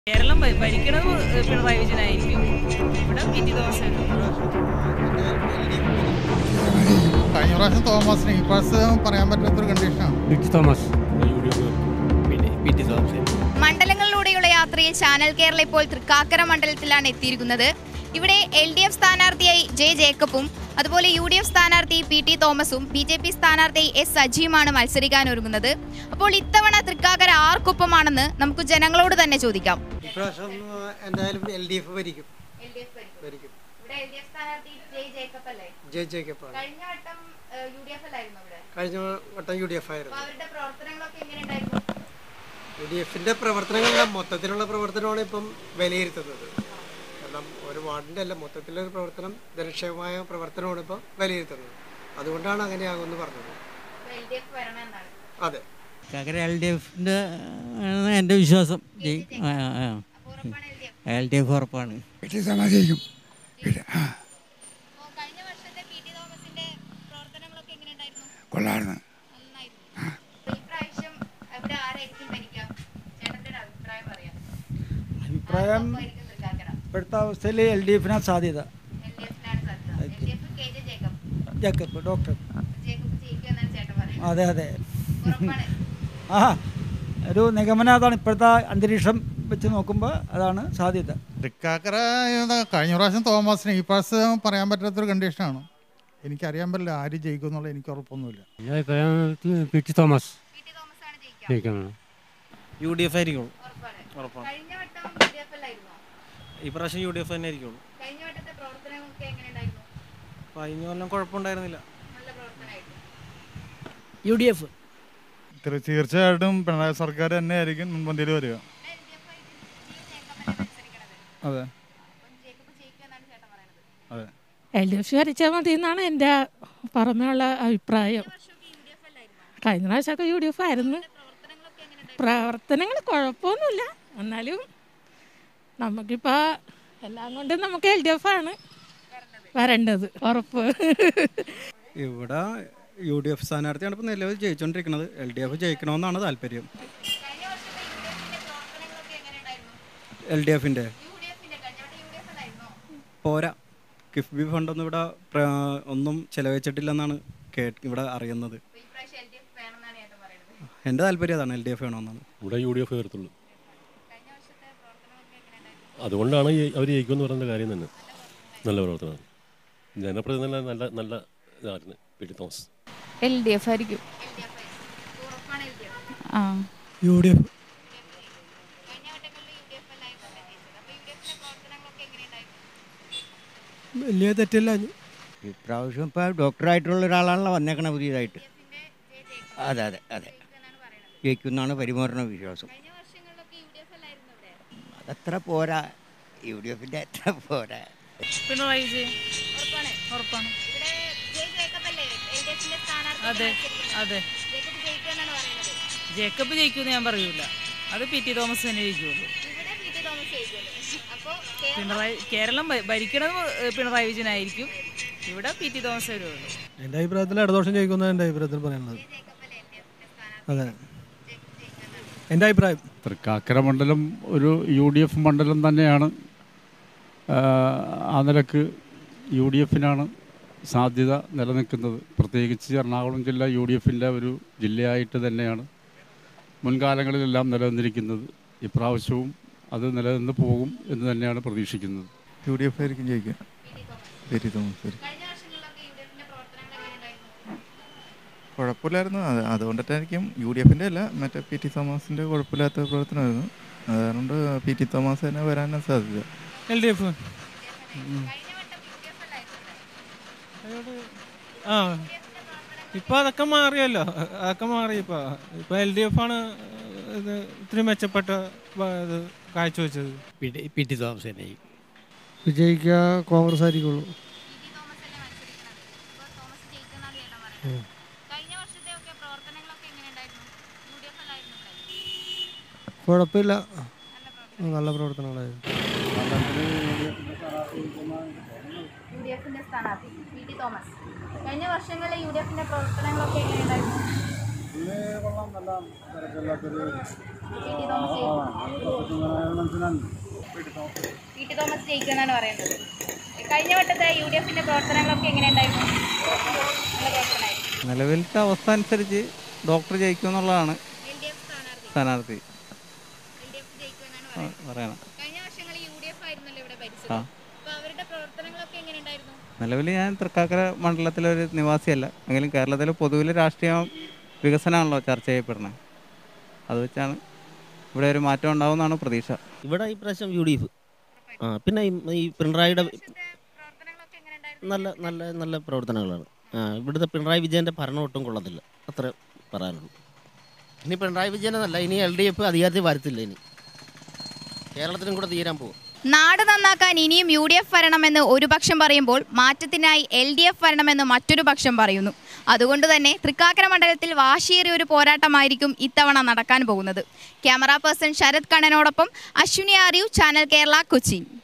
കേരളം ഭ- ഭരിക്കണത് പിണറായി വിജയനായിരിക്കും ഇവിടെ P T Thomas കഴിഞ്ഞ പ്രാവശ്യം തോമസിന് ഈ പ്രാവശ്യം പറയാൻ പറ്റാത്തൊരു കണ്ടീഷനാണ് വിക്കി തോമസ് പി ടി തോമസ് മണ്ഡലങ്ങളിലൂടെയുള്ള യാത്രയിൽ ചാനൽ കേരള ഇപ്പോൾ തൃക്കാക്കര മണ്ഡലത്തിലാണ് എത്തിയിരിക്കുന്നത് ഇവിടെ എൽ ഡി എഫ് സ്ഥാനാർത്ഥിയായി ജെ ജേക്കബും അതുപോലെ യു ഡി എഫ് സ്ഥാനാർത്ഥി പി ടി തോമസും ബി ജെ പി സ്ഥാനാർത്ഥി എസ് സജിയുമാണ് മത്സരിക്കാൻ ഒരുങ്ങുന്നത് അപ്പോൾ ഇത്തവണ തൃക്കാക്കര ആർക്കൊപ്പമാണെന്ന് നമുക്ക് ജനങ്ങളോട് തന്നെ ചോദിക്കാം ഇപ്രാവശ്യം എന്തായാലും എൽ ഡി എഫ് ഭരിക്കും ഭരിക്കും ജെ ജേക്കപ്പാണ് കഴിഞ്ഞ വട്ടം യു ഡി എഫ് അല്ലായിരുന്നു ഇവിടെ കഴിഞ്ഞ വട്ടം യു ഡി എഫ് ആയിരുന്നു അവരുടെ പ്രവർത്തനങ്ങളൊക്കെ എങ്ങനെയുണ്ടായിരുന്നു യു ഡി എഫിന്റെ പ്രവർത്തനങ്ങളുടെ മൊത്തത്തിലുള്ള പ്രവർത്തനമാണ് ഇപ്പം വിലയിരുത്തുന്നത് കാരണം ഒരു വാർഡിന്റെ അല്ല മൊത്തത്തിലൊരു പ്രവർത്തനം ജനക്ഷേമമായ പ്രവർത്തനമാണ് ഇപ്പം വിലയിരുത്തുന്നത് അതുകൊണ്ടാണ് അങ്ങനെയാകുമെന്ന് പറഞ്ഞത് എൽ ഡി എഫ് വരണമെന്നാണ് അതെ കാക്കര എൽ ഡി എഫിൻ്റെ ആണ് എൻ്റെ വിശ്വാസം അപ്പോൾ ഉറപ്പാണ് L D F L D F ഉറപ്പാണ് അപ്പോൾ കഴിഞ്ഞ വർഷത്തെ പി ടി തോമസിന്റെ പ്രവർത്തനങ്ങളൊക്കെ എങ്ങനെയുണ്ടായിരുന്നു കൊള്ളായിരുന്നു നന്നായിരുന്നു അപ്പോൾ ഇപ്രാവശ്യം ഇവിടെ ആരായിരിക്കും ഭരിക്കുക ചേട്ടന്റെ ഒരു അഭിപ്രായം പറയാം അഭിപ്രായം ആർക്കൊപ്പമായിരിക്കും തൃക്കാക്കര? ഇപ്പോഴത്തെ അവസ്ഥയിൽ എൽ ഡി എഫിനാണ് സാധ്യത എൽ ഡി എഫിനാണ് സാധ്യത L D F K J Jacob Jacob doctor Jacob ജയിക്കുമെന്നാണ് ചേട്ടൻ പറയുന്നത് അതെ അതെ ഉറപ്പാണ് ആ ഒരു നിഗമനം അതാണ് ഇപ്പോഴത്തെ അന്തരീക്ഷം വെച്ച് നോക്കുമ്പോൾ അതാണ് സാധ്യത തൃക്കാക്കര ഏതാ, കഴിഞ്ഞ പ്രാവശ്യം തോമസിന് ഈ പ്രാവശ്യം പറയാൻ പറ്റാത്തൊരു കണ്ടീഷനാണ് എനിക്കറിയാൻ പറ്റില്ല ആര് ജയിക്കും എന്നുള്ളത് എനിക്ക് ഉറപ്പൊന്നുമില്ല എൻ്റെ അഭിപ്രായം P T Thomas P T Thomas ആണ് ജയിക്കുക ജയിക്കണം യു ഡി എഫ് ആയിരിക്കും ഉറപ്പാണ് ഉറപ്പാണ് കഴിഞ്ഞ വട്ടം യു ഡി എഫ് അല്ലായിരുന്നോ ഈ പ്രാവശ്യം യു ഡി എഫ് തന്നെ ആയിരിക്കുള്ളൂ കഴിഞ്ഞ വട്ടത്തെ പ്രവർത്തനങ്ങളൊക്കെ എങ്ങനെയുണ്ടായിരുന്നു കഴിഞ്ഞ കൊല്ലം കുഴപ്പമുണ്ടായിരുന്നില്ല നല്ല പ്രവർത്തനമായിരുന്നു യു ഡി എഫ് തീർ- തീർച്ചയായിട്ടും പിണറായി സർക്കാർ തന്നെ ആയിരിക്കും മുൻപന്തിയിൽ വരിക എൽ ഡി എഫ് ആയിട്ട് ജെ ജേക്കബ് അല്ലേ മത്സരിക്കണത് അതെ അപ്പം ജേക്കബ് ജയിക്കുമെന്നാണ് ചേട്ടൻ പറയുന്നത് അതെ എൽ ഡി എഫ് ഭരിച്ചാൽ മതി എന്നാണ് എൻ്റെ പുറമേയുള്ള അഭിപ്രായം വർഷമൊക്കെ യു ഡി എഫ് അല്ലായിരുന്നോ കഴിഞ്ഞ പ്രാവശ്യമൊക്കെ യു ഡി എഫ് ആയിരുന്നു പ്രവർത്തനങ്ങളൊക്കെ എങ്ങനെയുണ്ടായിരുന്നു പ്രവർത്തനങ്ങൾ കുഴപ്പമൊന്നുമില്ല എന്നാലും നമുക്കിപ്പോൾ എല്ലാം കൊണ്ടും നമുക്ക് എൽ ഡി എഫ് ആണ് വരേണ്ടത് ഉറപ്പ് ഇവിടെ യു ഡി എഫ് സ്ഥാനാർത്ഥിയാണ് ഇപ്പോൾ നിലവിൽ ജയിച്ചുകൊണ്ടിരിക്കുന്നത് എൽ ഡി എഫ് ജയിക്കണമെന്നാണ് താല്പര്യം കഴിഞ്ഞ വർഷത്തെ യു ഡി എഫിന്റെ പ്രവർത്തനങ്ങളൊക്കെ എങ്ങനെയുണ്ടായിരുന്നു എൽ ഡി എഫിൻ്റെ യു ഡി എഫിന്റെ കഴിഞ്ഞ വട്ടം യു ഡി എഫ് അല്ലായിരുന്നോ പോരാ കിഫ്ബി ഫണ്ടൊന്നും ഇവിടെ പ്ര- ഒന്നും ചെലവഴിച്ചിട്ടില്ലെന്നാണ് കേ ഇവിടെ അറിയുന്നത് അപ്പോൾ ഈ പ്രാവശ്യം എൽ ഡി എഫ് വേണമെന്നാണ് ചേട്ടൻ പറയുന്നത് എൻ്റെ താല്പര്യം അതാണ് എൽ ഡി എഫ് വേണമെന്നാണ് ഇവിടെ യു ഡി എഫ് കയറത്തുള്ളൂ കഴിഞ്ഞ വർഷത്തെ പ്രവർത്തനങ്ങളൊക്കെ എങ്ങനെയുണ്ടായിരുന്നു അതുകൊണ്ടാണ് അവർ ജയിക്കുമെന്ന് പറയുന്ന കാര്യം തന്നെ നല്ല പ്രവർത്തനമാണ് ജനപ്രതിനിധി നല്ല നല്ല ഇതായിരുന്നു P T Thomas L D F ആയിരിക്കും എൽ ഡി എഫ് ആയിരിക്കും ഉറപ്പാണ് എൽ ഡി എഫ് ആ യു ഡി എഫ് കഴിഞ്ഞ വട്ടങ്ങളിൽ യു ഡി എഫ് അല്ലായിരുന്നു ജയിച്ചത് അപ്പോൾ യു ഡി എഫിന്റെ പ്രവർത്തനങ്ങളൊക്കെ എങ്ങനെയുണ്ടായിരുന്നു വലിയ തെറ്റില്ല ഇപ്രാവശ്യം ഇപ്പോൾ ഡോക്ടറായിട്ടുള്ള ഒരാളാണല്ലോ വന്നേക്കണ പുതിയതായിട്ട് എഫിന്റെ ജെ ജേക്കബ് അതെ അതെ അതെ ജയിക്കുമെന്നാണ് പറയുന്നത് ജയിക്കുമെന്നാണ് പരിപൂർണ വിശ്വാസം കഴിഞ്ഞ വർഷങ്ങളിലൊക്കെ യു ഡി എഫ് അല്ലായിരുന്നു ഇവിടെ അതത്ര പോരാ യു ഡി എഫിൻ്റെ അത്ര പോരാ പിണറായി വിജയൻ ഉറപ്പാണ് ഉറപ്പാണ് ഇവിടെ ജെ ജേക്കബ് അല്ലേ എൽ ഡി എഫിന്റെ സ്ഥാനാർത്ഥി അതെ അതെ ജേക്കബ് ജയിക്കുമെന്നാണ് പറയുന്നത് ജേക്കബ് ജയിക്കുമെന്ന് ഞാൻ പറയൂല അത് പി ടി തോമസ് തന്നെ ജയിക്കുള്ളൂ ഇവിടെ പി ടി തോമസ് ജയിക്കുമല്ലോ അപ്പോൾ പിണറായി കേരളം ഭ- ഭരിക്കണത് പിണറായി വിജയനായിരിക്കും ഇവിടെ പി ടി തോമസ് വരുള്ളൂ എൻ്റെ അഭിപ്രായത്തിൽ ഇടദോഷം ജയിക്കുന്ന എൻ്റെ അഭിപ്രായത്തിൽ പറയാനുള്ളത് ജേക്കബ് അല്ലേ എൽ ഡി എഫിന്റെ സ്ഥാനാർത്ഥി അതെ ജേക്കബ് ജയിക്കുമെന്നാണ് എൻ്റെ അഭിപ്രായം തൃക്കാക്കര മണ്ഡലം ഒരു യു ഡി എഫ് മണ്ഡലം തന്നെയാണ് ആ, ആ നിലക്ക് യു ഡി എഫിനാണ് സാധ്യത നിലനിൽക്കുന്നത് പ്രത്യേകിച്ച് എറണാകുളം ജില്ല യു ഡി എഫിൻ്റെ ഒരു ജില്ലയായിട്ട് തന്നെയാണ് മുൻകാലങ്ങളിലെല്ലാം നിലനിന്നിരിക്കുന്നത് ഇപ്രാവശ്യവും അത് നിലനിന്ന് പോകും എന്ന് തന്നെയാണ് പ്രതീക്ഷിക്കുന്നത് യു ഡി എഫ് ആയിരിക്കും ജയിക്കുക P T Thomas P T Thomas ആയിരിക്കും കഴിഞ്ഞ വർഷങ്ങളിലൊക്കെ യു ഡി എഫിന്റെ പ്രവർത്തനങ്ങൾ എങ്ങനെയുണ്ടായിരുന്നു കുഴപ്പമില്ലായിരുന്നു അത് അതുകൊണ്ടിട്ടായിരിക്കും യു ഡി എഫിൻ്റെ അല്ല മറ്റേ പി ടി തോമസിൻ്റെ കുഴപ്പമില്ലാത്ത പ്രവർത്തനമായിരുന്നു അതുകൊണ്ട് പി ടി തോമസ് തന്നെ വരാനാണ് സാധ്യത എൽ ഡി എഫ് കഴിഞ്ഞ വട്ടം യു ഡി എഫ് അല്ലായിരുന്നു ആ ഇപ്പം അതൊക്കെ മാറിയല്ലോ അതൊക്കെ മാറി ഇപ്പോൾ ഇപ്പോൾ എൽ ഡി എഫ് ആണ് ഇത് ഇത്തിരി മെച്ചപ്പെട്ട ഇത് കാഴ്ചവെച്ചത് പി ടി തോമസ് തന്നെ വിജയിക്കുക കോൺഗ്രസ് ആയിരിക്കുള്ളൂ പി ടി തോമസ് അല്ലേ മത്സരിക്കണത് ഇപ്പോൾ തോമസ് ജയിക്കുമെന്നാണ് ചേട്ടൻ പറയുന്നത് കഴിഞ്ഞ വർഷത്തെ ഒക്കെ പ്രവർത്തനങ്ങളൊക്കെ എങ്ങനെയുണ്ടായിരുന്നു യു ഡി എഫ് അല്ലായിരുന്നു ഇവിടെ കുഴപ്പമില്ല നല്ല പ്രവർത്തനം നല്ല പ്രവർത്തനങ്ങളായിരുന്നു യു ഡി എഫിന്റെ സ്ഥാനാർത്ഥി പി ടി തോമസ് കഴിഞ്ഞ വർഷങ്ങളിലെ യു ഡി എഫിന്റെ പ്രവർത്തനങ്ങളൊക്കെ എങ്ങനെയുണ്ടായിരുന്നു പി ടി തോമസ് ജയിക്കുമെന്നാണ് പറയുന്നത് കഴിഞ്ഞ വട്ടത്തെ യു ഡി എഫിന്റെ പ്രവർത്തനങ്ങളൊക്കെ എങ്ങനെയുണ്ടായിരുന്നു നല്ല പ്രവർത്തനമായിരുന്നു നിലവിലത്തെ അവസ്ഥ അനുസരിച്ച് ഡോക്ടർ ജയിക്കുമെന്നുള്ളതാണ് സ്ഥാനാർത്ഥി ആ, പറയണം കഴിഞ്ഞ വർഷങ്ങളിൽ യു ഡി എഫ് ആയിരുന്നല്ലോ ഇവിടെ ഭരിച്ചത് ആ അപ്പൊ അവരുടെ പ്രവർത്തനങ്ങളൊക്കെ എങ്ങനെയുണ്ടായിരുന്നു നിലവിൽ ഞാൻ തൃക്കാക്കര മണ്ഡലത്തിലെ ഒരു നിവാസിയല്ല എങ്കിലും കേരളത്തിലെ പൊതുവിൽ രാഷ്ട്രീയ വികസനമാണല്ലോ ചർച്ച ചെയ്യപ്പെടുന്നത് അത് വെച്ചാണ് ഇവിടെ ഒരു മാറ്റം ഉണ്ടാവുമെന്നാണ് പ്രതീക്ഷ ഇവിടെ ഈ പ്രാവശ്യം യു ഡി എഫ് ആ പിന്നെ ഈ- ഈ പിണറായിയുടെ നല്ല നല്ല നല്ല പ്രവർത്തനങ്ങളാണ് ആ ഇവിടുത്തെ പിണറായി വിജയൻ്റെ ഭരണം ഒട്ടും കൊള്ളത്തില്ല അത്ര പറയാനുള്ളൂ ഇനി പിണറായി വിജയനെന്നല്ല ഇനി എൽ ഡി എഫ് അധികാരത്തിൽ വരത്തില്ല ഇനി കേരളത്തിനും കൂടെ തീരാൻ പോകും നാട് നന്നാക്കാൻ ഇനിയും യു ഡി എഫ് വരണമെന്ന് ഒരു പക്ഷം പറയുമ്പോൾ മാറ്റത്തിനായി എൽ ഡി എഫ് വരണമെന്ന് മറ്റൊരു പക്ഷം പറയുന്നു അതുകൊണ്ട് തന്നെ തൃക്കാക്കര മണ്ഡലത്തിൽ വാശിയേറിയ ഒരു പോരാട്ടമായിരിക്കും ഇത്തവണ നടക്കാൻ പോകുന്നത് ക്യാമറ പേഴ്സൺ ശരത് കണ്ണനോടൊപ്പം അശ്വിനി ആര്യു ചാനൽ കേരള കൊച്ചി